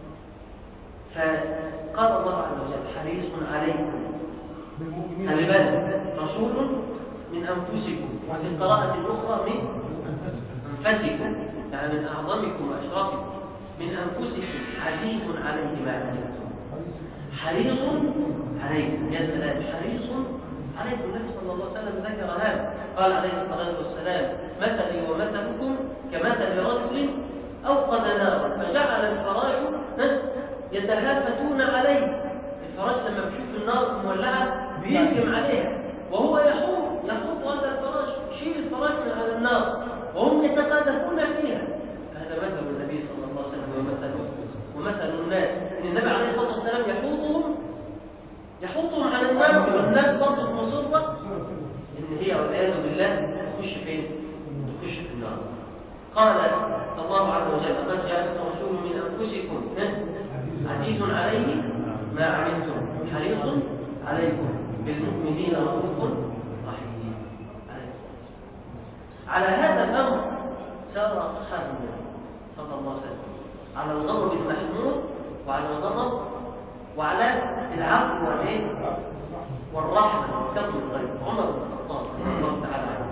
فقال الله عز وجل حريص عليكم بالمؤمنين خلي بالك رسول من أنفسكم وفي القراءة الأخرى من أنفسكم يعني من أعظمكم وأشرفكم من أنفسكم عزيز عليه ما عنتم حريص عليكم يا سلام حريص عليكم النبي صلى الله عليه وسلم ذكر هذا قال عليه الصلاة والسلام مثلي ومثلكم كمثل رجل أوقد نارا فجعل الفراش ها، يتهافتون عليه الفراش لما بيشوف النار مولعة بيهجم عليها وهو يحوم يحوم هذا الفراش يشيل الفراش من على النار وهم يتقاذفون فيها هذا مثل النبي صلى الله عليه وسلم ومثله ومثل الناس ان النبي عليه الصلاه والسلام يحوطهم يحوطهم على النار والناس برضه مصره ان هي والعياذ بالله تخش فين؟ تخش في النار قال الله عز وجل قد جاءكم رسول من انفسكم ها؟ عزيز عليه ما عنتم حريص عليكم بالمؤمنين رؤوف رحيم عليه الصلاه والسلام على هذا الامر سار اصحاب النبي صلى الله عليه وسلم على الغضب المحمود وعلى الغضب وعلى العفو والايه والرحمه وكظم الغيب عمر بن الخطاب رضي الله تعالى عنه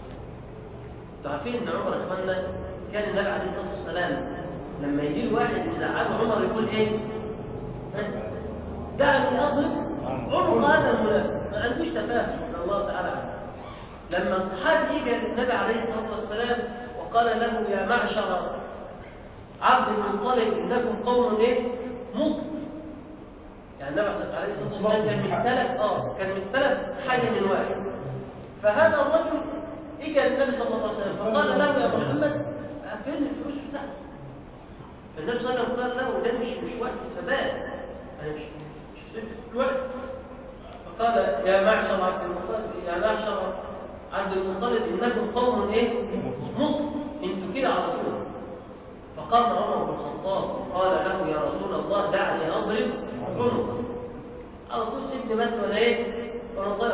تعرفين ان عمر يا اخوانا كان النبي عليه الصلاه والسلام لما يجي له واحد يزعله عمر يقول ايه؟ ها؟ دعني اضرب عنق هذا المنافق ما عندوش تفاهم من الله تعالى عنه لما الصحابي جاء للنبي عليه الصلاه والسلام وقال له يا معشر عبد المطلب انكم قوم ايه؟ مطلق يعني النبي عليه الصلاه والسلام كان مستلف اه كان مستلف حاجه من واحد فهذا الرجل اجى للنبي صلى الله عليه وسلم فقال له يا محمد فين الفلوس بتاعتك؟ فالنبي صلى الله عليه وسلم قال له ده مش مش وقت الثبات انا مش مش في الوقت فقال يا معشر عبد المطلب يا معشر عبد المطلب انكم قوم ايه؟ مطلق انتوا كده على طول فقام عمر بن الخطاب وقال له يا رسول الله دعني اضرب عنقك على طول سيبني بس ولا ايه؟ وانا طاير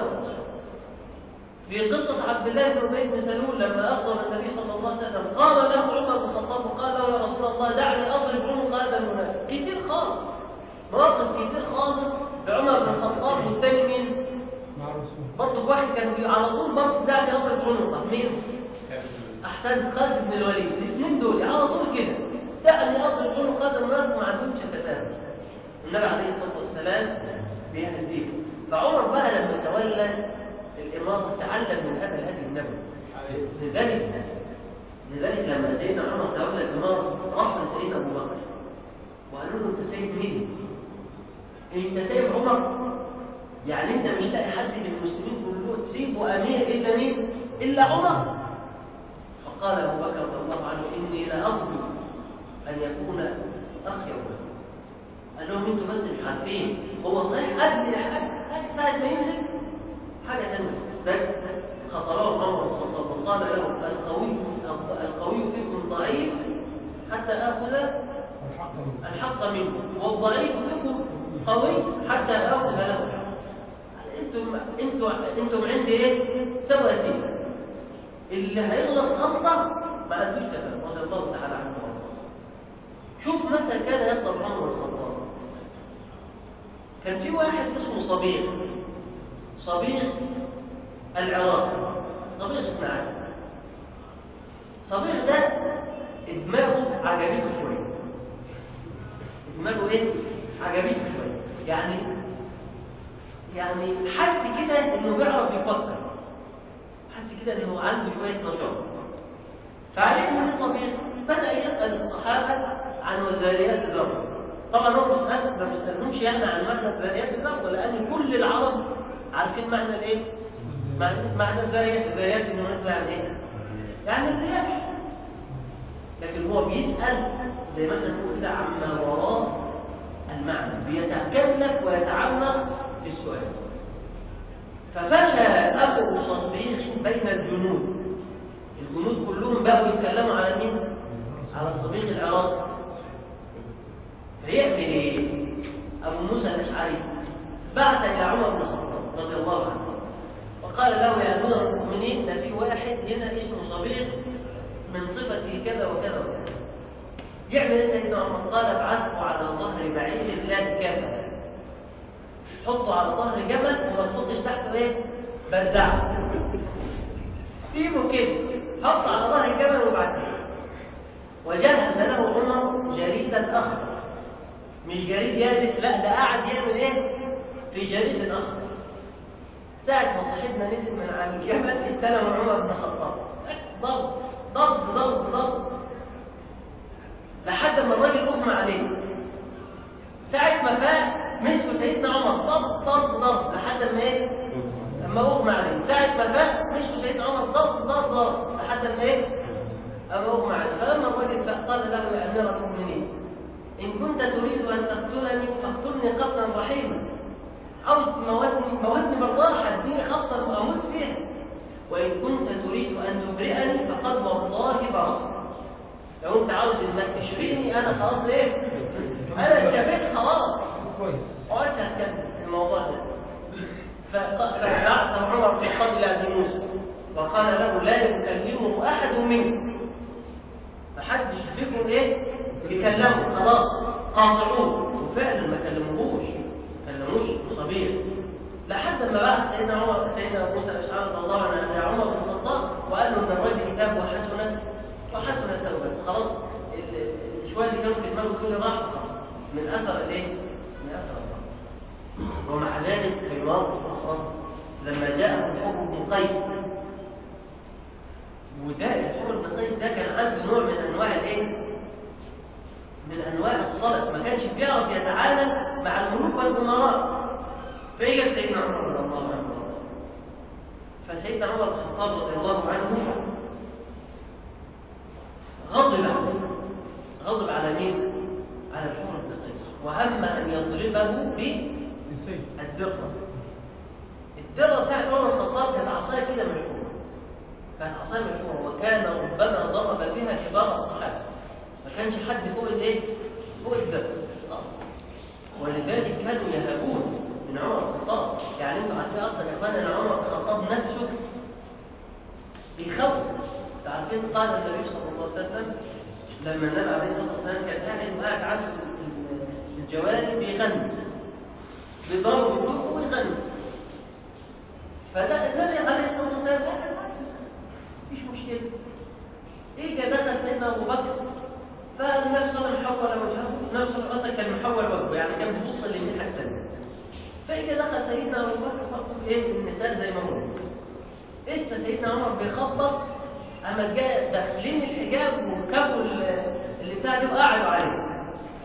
في قصة عبد الله بن أبي بن سلول لما أغضب النبي صلى الله عليه وسلم قال له عمر بن الخطاب وقال له يا رسول الله دعني أضرب عنق هذا المنافق كتير خالص مواقف كتير خالص بعمر بن الخطاب والثاني مين؟ مع الرسول برضه واحد كان بي- على طول برضه دعني أضرب عنقه مين؟ أحسن خالد بن الوليد الاثنين دول على طول كده دعني أضرب عنق هذا المنافق ما عندهمش تفاهم النبي عليه الصلاة والسلام بيهديه فعمر بقى لما تولى الإمارة تعلم من هذا الهدي النبوي لذلك لذلك لما سيدنا عمر تولى الإمارة راح لسيدنا أبو بكر وقالوا له أنت سيد مين؟ أنت سيد عمر؟ يعني أنت مش لاقي حد من المسلمين كلهم تسيبه أمير إلا مين؟ إلا عمر فقال أبو بكر رضي الله عنه إني لأرجو أن يكون أخي عمر قال لهم انتوا بس مش عارفين هو صحيح قد حاجه ساعه ما يمسك حاجه ثانيه بس خطره عمر بن الخطاب وقال له القوي القوي فيكم ضعيف حتى اخذ الحق منه الحق منه والضعيف فيكم قوي حتى اخذ له الحق انتم انتم انتم عندي ايه؟ سواسية اللي هيغلط غلطه ما عندوش تمام رضي الله تعالى عنه وارضاه شوف متى كان يطلب عمر بن الخطاب كان في واحد اسمه صبيغ صبيغ العراق صبيغ بن عاد صبيغ ده دماغه عجبته شويه دماغه ايه عجبته شويه يعني يعني حس كده انه بيعرف يفكر حس كده انه عنده شويه نشاط فعليه من صبيغ بدا يسال الصحابه عن وزاريات الارض طبعا هو بيسال ما بيسالهمش يعني عن معنى الذريات الارض لان كل العرب عارفين معنى الايه؟ معنى معنى الذريات الذريات بالمناسبه يعني ايه؟ يعني الرياح لكن هو بيسال زي ما احنا بنقول كده عما وراء المعنى بيتكلف ويتعمق في السؤال ففشل ابو صديق بين الجنود الجنود كلهم بقوا يتكلموا على مين؟ على الصديق العراقي فيعمل ايه؟ ابو موسى الاشعري بعث الى عمر بن الخطاب رضي الله عنه وقال له يا امير المؤمنين ده في واحد هنا اسمه صبيغ من صفته كذا وكذا وكذا يعمل ايه سيدنا عمر قال ابعثه على ظهر بعير لا كافه حطه على ظهر جبل وما تحطش تحته ايه بردعه سيبه كده حطه على ظهر الجبل وبعدين وجهز له عمر جريدا اخر مش جريد يابس لا ده قاعد يعمل ايه في جريد اخر ساعة ما صاحبنا نزل من على الجبل استلم عمر بن الخطاب ضرب ضرب ضرب ضرب لحد ما الراجل اغمى عليه ساعة ما فاق مسكوا سيدنا عمر ضرب ضرب ضرب لحد ما ايه لما اغمى عليه ساعة ما فاق مسكوا سيدنا عمر ضرب ضرب ضرب لحد ما ايه أما اغمى عليه فلما الراجل فاق قال له يا أمير المؤمنين إن كنت تريد أن تقتلني فاقتلني قتلا رحيما عاوز تموتني موتني بالراحة اديني خبطة وأموت فيها وإن كنت تريد أن تبرئني فقد والله برأت لو أنت عاوز إنك تشريني أنا خلاص إيه؟ أنا اتشبعت خلاص كويس وقعدت أتكلم في الموضوع ده فبعث عمر في القتل أبي موسى وقال له لا يكلمه أحد منكم محدش فيكم إيه؟ يكلمه خلاص قاطعوه وفعلا ما كلموهوش ما كلموش صبير لحد ما بعث سيدنا عمر سيدنا موسى الاشعري رضي الله عنه يا عمر بن الخطاب وقال له ان الرجل تاب وحسنت وحسنت توبته خلاص ال- ال- الشويه اللي كانوا في دماغه دول راحوا من اثر الايه؟ من اثر الضرب ومع ذلك في الموقف الاخر لما جاء الحر بن قيس وده الحر بن قيس ده كان عنده نوع من انواع الايه؟ من انواع الصلاه ما كانش بيعرف يتعامل مع الملوك والامراء فاجى سيدنا عمر رضي الله عنه فسيدنا عمر بن الخطاب رضي الله عنه غضب عليه غضب على مين؟ على الحر بن قيس وهم ان يضربه السيد بالدره الدره بتاعت عمر بن الخطاب كانت عصايه كده مشهوره كانت عصايه مشهوره وكان ربما ضرب بها كبار الصحابه ما كانش حد فوق الايه؟ فوق الدره خالص ولذلك كانوا يهابون من عمر بن الخطاب يعني انتوا عارفين اصلا يا اخوانا ان عمر بن الخطاب نفسه بيخوف انتوا عارفين قال النبي صلى الله عليه وسلم لما النبي عليه الصلاه والسلام كان قاعد وقاعد عنده في الجواري بيغني بيضربوا بالطوب ويغني فده النبي عليه الصلاه والسلام قال مفيش مشكله ايه جا دخل سيدنا ابو بكر فالنبي صلى الله عليه وسلم حول وجهه النبي صلى الله عليه وسلم كان محول وجهه يعني كان بيبص للناحيه الثانيه فإذا دخل سيدنا أبو بكر فقط إيه النساء زي ما هو لسه سيدنا عمر بيخبط أما جاء داخلين الحجاب وركبوا ال- اللي بتاع دي وقعدوا عليه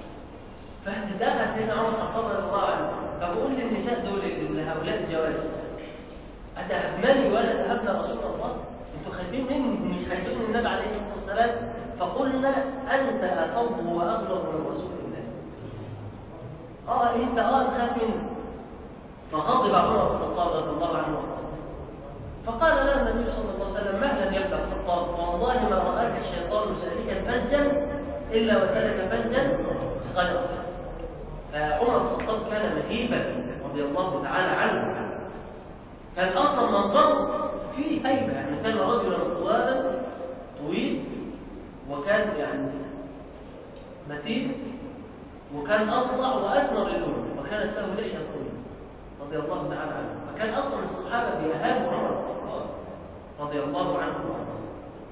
فدخل سيدنا عمر الخطاب رضي الله عنه فبقول للنساء دول اللي هؤلاء الجواز أتهمني ولا تهمنا رسول الله انتوا خايفين مني مش خايفين من النبي عليه الصلاة والسلام فقلنا أنت أفضل وأغلظ من رسول الله اه انت اه تخاف منه فغضب عمر بن الخطاب رضي الله عنه وارضاه فقال له النبي صلى الله عليه وسلم مهلا يا ابن الخطاب والله ما راك الشيطان سالكا فجا الا وسلك فجا غيره فعمر بن الخطاب كان مهيبا رضي الله تعالى عنه كان اصلا منظره فيه هيبه يعني كان رجلا طوالا طويل وكان يعني متين وكان اصلع واسمر اللون وكانت له لحيه طويله رضي الله تعالى عنه فكان اصلا الصحابه بيهابوا عمر بن الخطاب رضي الله عنه وارضاه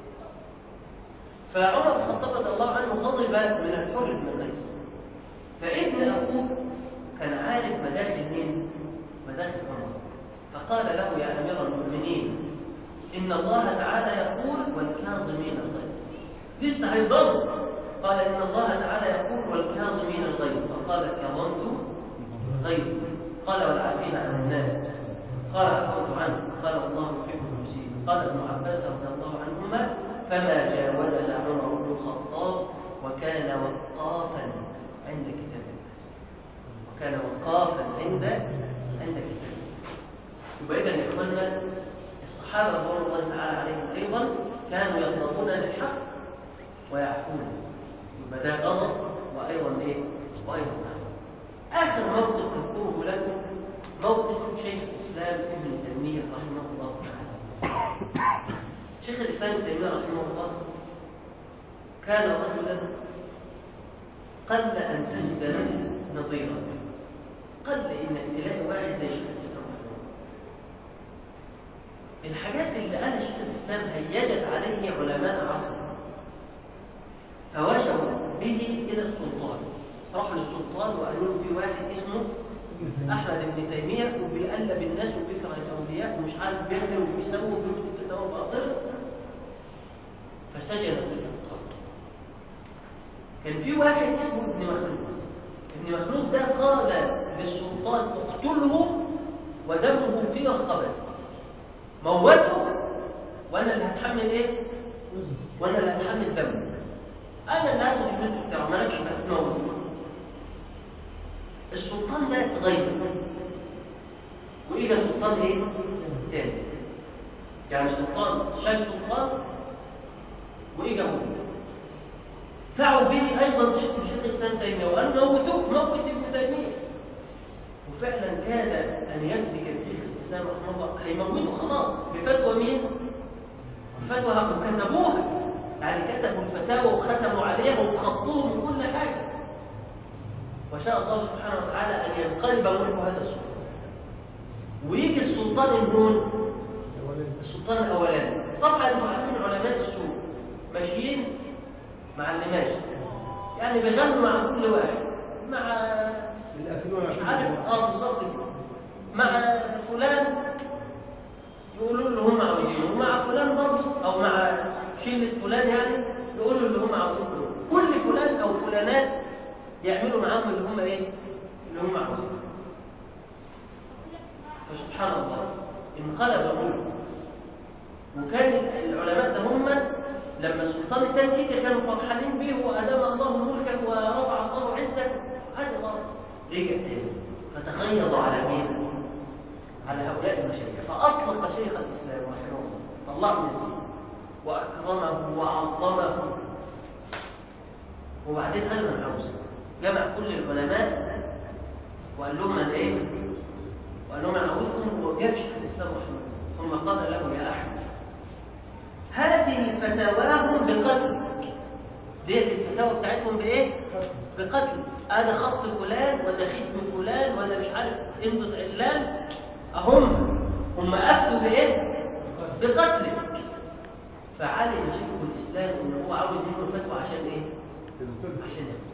فعمر بن الخطاب رضي الله عنه غضب من الحر بن قيس فابن اخوه كان عارف مداخل مين؟ مداخل عمر فقال له يا امير المؤمنين ان الله تعالى يقول والكاظمين الغيظ لسه هيضرب قال ان الله تعالى يقول والكاظمين الغيظ فقال كظمت غيظ قال والعافين عن الناس قال عفوت عنه قال الله يحب المحسنين قال ابن عباس رضي الله عنهما فما جاوزنا عمر بن الخطاب وكان وقافا عند كتاب الله وكان وقافا عند عند كتاب الله يبقى اذا يا اخوانا الصحابه رضوان الله تعالى عليهم ايضا كانوا يغضبون للحق ويعفون يبقى ده غضب وأيضا إيه؟ وأيضا عفو. آخر موقف أذكره لكم موقف شيخ الإسلام ابن تيمية رحمه الله تعالى شيخ الإسلام ابن تيمية رحمه الله كان رجلا قل أن تجد له نظيرا قل إنك تلاقي واحد زي شيخ الإسلام رحمه الله الحاجات اللي قال شيخ الإسلام هيجت عليه علماء عصره فوجوا به إلى السلطان راحوا للسلطان وقالوا له في واحد اسمه أحمد بن تيمية وبيقلب الناس وبيكره الأولياء ومش عارف بيعمل وبيسوي وبيكتب كتاب باطل فسجن في السلطان كان في واحد اسمه ابن مخلوق ابن مخلوق ده قال للسلطان اقتله ودمه في الخبر موته وانا اللي هتحمل ايه وانا اللي هتحمل دمه انا اللي هاخد الجزء بتاعه مالكش بس موت السلطان ده اتغير واجا سلطان ايه تاني يعني سلطان شال سلطان واجا هو سعوا به ايضا شيخ الاسلام تيميه وقال له موتوه موت ابن تيميه وفعلا كاد ان يمسك الشيخ الاسلام رحمه الله هيموته خلاص بفتوى مين؟ بفتوى وكتبوها يعني كتبوا الفتاوى وختموا عليها وخطوهم من كل حاجه وشاء الله سبحانه وتعالى ان ينقلب ملك هذا السلطان ويجي السلطان النون السلطان الاولاني طبعا المعلمين علماء السوق ماشيين مع اللي ماشي يعني بيغنوا مع كل واحد مع مش عارف اه بالظبط كده. مع فلان يقولوا له هم عاوزينه ومع فلان برضه او مع شله فلان يعني يقولوا اللي هم عاوزينه كل فلان او فلانات يعملوا معاهم اللي هم ايه اللي هم عاوزينه فسبحان الله انقلب ملك وكان العلماء ده هم لما السلطان الثاني يجي كانوا فرحانين به وادام الله ملكك ورفع الله عزك هذا الله رجع تاني فتغيظ على مين؟ على هؤلاء المشايخ فاطلق شيخ الاسلام رحمه الله طلعه من السجن واكرمه وعظمه وبعدين قال له انا عاوز جمع كل العلماء وقال لهم انا ايه؟ وقال لهم انا عاوزكم وجاب شيخ الاسلام رحمه الله ثم قال له يا احمد هذه فتاواهم بقتل ديت الفتاوى بتاعتهم بايه؟ بقتل هذا خط فلان ولا ختم فلان ولا مش عارف امضة علان هم هم افتوا بايه؟ بقتل فعلم شيخ الاسلام ان هو عاوز منه فتوى عشان ايه؟ عشان يفتي.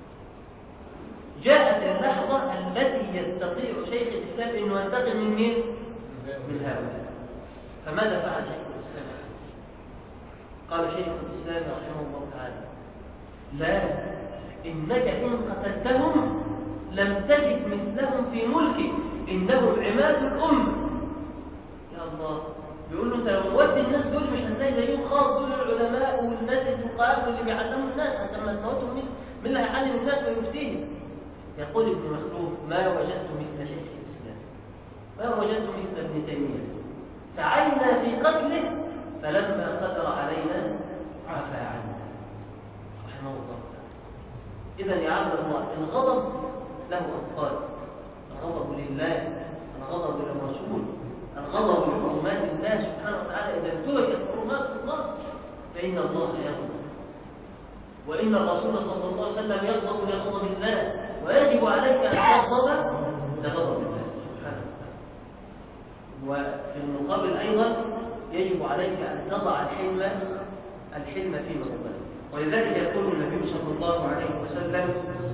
جاءت اللحظة التي يستطيع شيخ الإسلام أنه ينتقم من مين؟ من هؤلاء فماذا فعل شيخ الإسلام؟ قال شيخ الإسلام رحمه الله تعالى لا إنك إن قتلتهم لم تجد مثلهم في ملكك إنهم عماد الأمة يا الله بيقول له انت لو تودي الناس دول مش هتلاقي زيهم خالص دول العلماء والناس الفقهاء واللي بيعلموا الناس انت لما تموتهم مين مين اللي هيعلم الناس ويفتيهم يقول ابن مخلوف ما وجدت مثل شيخ الاسلام ما وجدت مثل ابن تيميه سعينا في قتله فلما قدر علينا عفى عنا رحمه الله تعالى اذا يا عبد الله الغضب له اوقات الغضب لله الغضب للرسول الغضب لحرمات الله سبحانه وتعالى اذا انتهكت حرمات الله فان الله يغضب وان الرسول صلى الله عليه وسلم يغضب لغضب الله ويجب عليك ان تغضب لغضب الله سبحانه وتعالى وفي المقابل ايضا يجب عليك ان تضع الحلم الحلم في موضعه ولذلك يقول النبي صلى الله عليه وسلم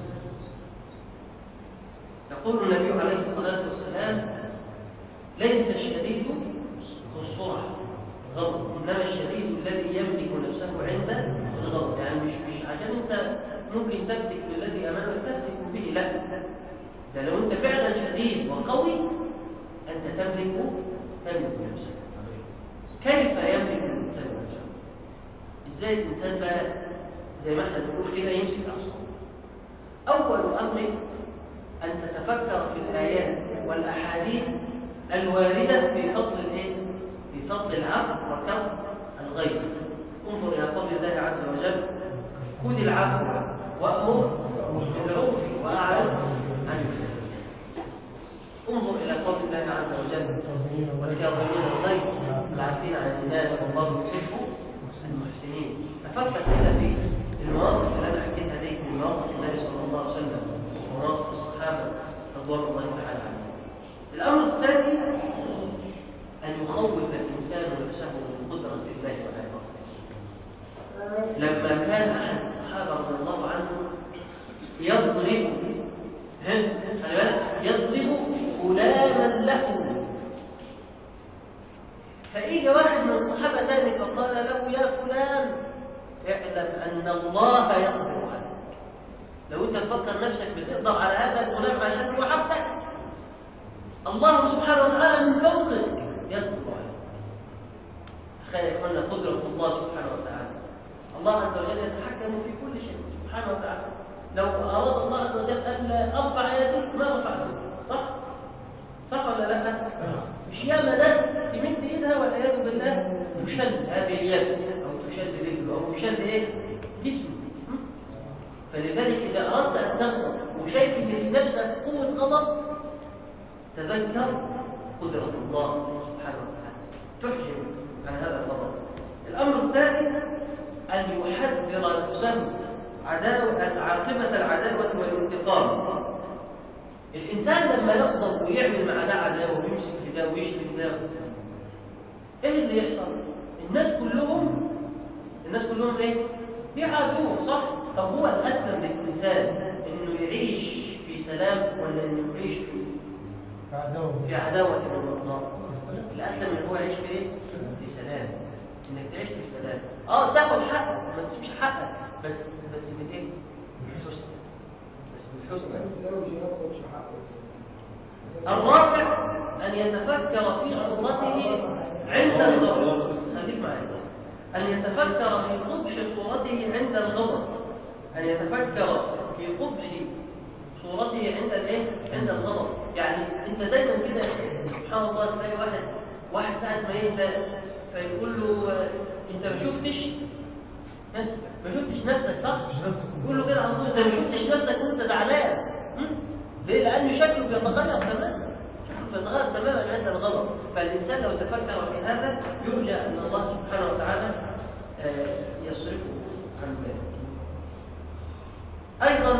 يقول النبي عليه الصلاه والسلام ليس الشديد بالسرعه غضب انما الشديد الذي يملك نفسه عند الغضب يعني مش مش عشان انت ممكن تفتك بالذي امامك تفتك به لا ده لو انت فعلا شديد وقوي انت تملك تملك نفسك كيف يملك الانسان نفسه ازاي الانسان بقى زي ما احنا بنقول كده يمسك اعصابه اول امر ان تتفكر في الايات والاحاديث الوارده في فضل الايه في فضل العفو وكف الغيظ انظر إلى قول الله عز وجل خذ العفو وأمر بالعرف وأعرض عن الجاهلين انظر إلى قول الله عز وجل والكاظمين الغيظ العافين عن الناس والله يحب المحسنين تفكر كده في المواقف اللي انا حكيتها دي من مواقف النبي صلى الله عليه وسلم ومواقف الصحابه رضوان الله تعالى عنهم. الامر الثاني ان يخوف الانسان نفسه من قدره الله وعباده. لما كان احد الصحابه رضي الله عنهم يضرب ها خلي بالك يضرب غلاما له فإجا واحد من الصحابة تاني فقال له يا فلان اعلم أن الله يقدر عليك لو أنت تفكر نفسك بتقدر على هذا الغلام عشان هو عبدك الله سبحانه وتعالى من فوقك يقدر عليك تخيل يا إخوانا قدرة الله سبحانه وتعالى الله عز وجل يتحكم في كل شيء سبحانه وتعالى لو أراد الله عز وجل أن أرفع يدي ما رفعته صح؟ صح ولا لا؟ مش ياما ناس تمد ايدها والعياذ بالله تشد هذه اليد او تشد رجله او تشد ايه؟ جسمه فلذلك اذا اردت ان تغضب وشايف ان في نفسك قوه غضب تذكر قدره الله سبحانه وتعالى تحجم عن هذا الغضب الامر الثالث ان يحذر نفسه عداوه عاقبه العداوه والانتقام الإنسان لما يغضب ويعمل مع ده عداوة ويمسك في ده ويشتم ده إيه اللي يحصل؟ الناس كلهم الناس كلهم إيه؟ بيعادوه صح؟ طب هو الأسلم للإنسان إنه يعيش في سلام ولا إنه يعيش في في عداوة والبغضاء؟ الأسلم إن هو يعيش في إيه؟ في سلام إنك تعيش في سلام أه تاخد حقك ما تسيبش حقك بس بس بالإيه؟ بالحسن بس بالحسن الرابع أن يتفكر في صورته عند الغضب خليك معايا أن يتفكر في قبح صورته عند الغضب أن يتفكر في قبح صورته عند الايه؟ عند الغضب يعني أنت دايما كده سبحان الله تلاقي واحد واحد ساعة ما يهدى فيقول له أنت ما شفتش ما شفتش نفسك صح؟ يقول له كده على طول أنت ما شفتش نفسك وأنت زعلان ليه؟ لأن شكله بيتغير تماما شكله بيتغير تماما عند الغضب فالإنسان لو تفكر في هذا يرجى أن الله سبحانه وتعالى يصرفه عن ذلك أيضا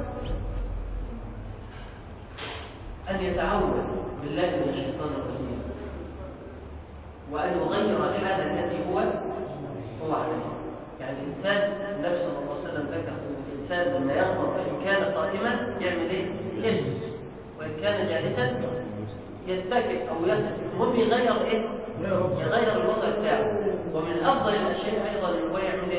أن يتعوذ بالله من الشيطان الرجيم وأن يغير الحالة التي هو هو عليها يعني الإنسان النبي صلى الله عليه وسلم ذكر أن الإنسان لما يغضب فإن كان قائما يعمل إيه؟ يجلس وإن كان جالسا يتكئ أو يتكئ المهم يغير إيه؟ يغير الوضع بتاعه ومن أفضل الأشياء أيضا أن هو يعمل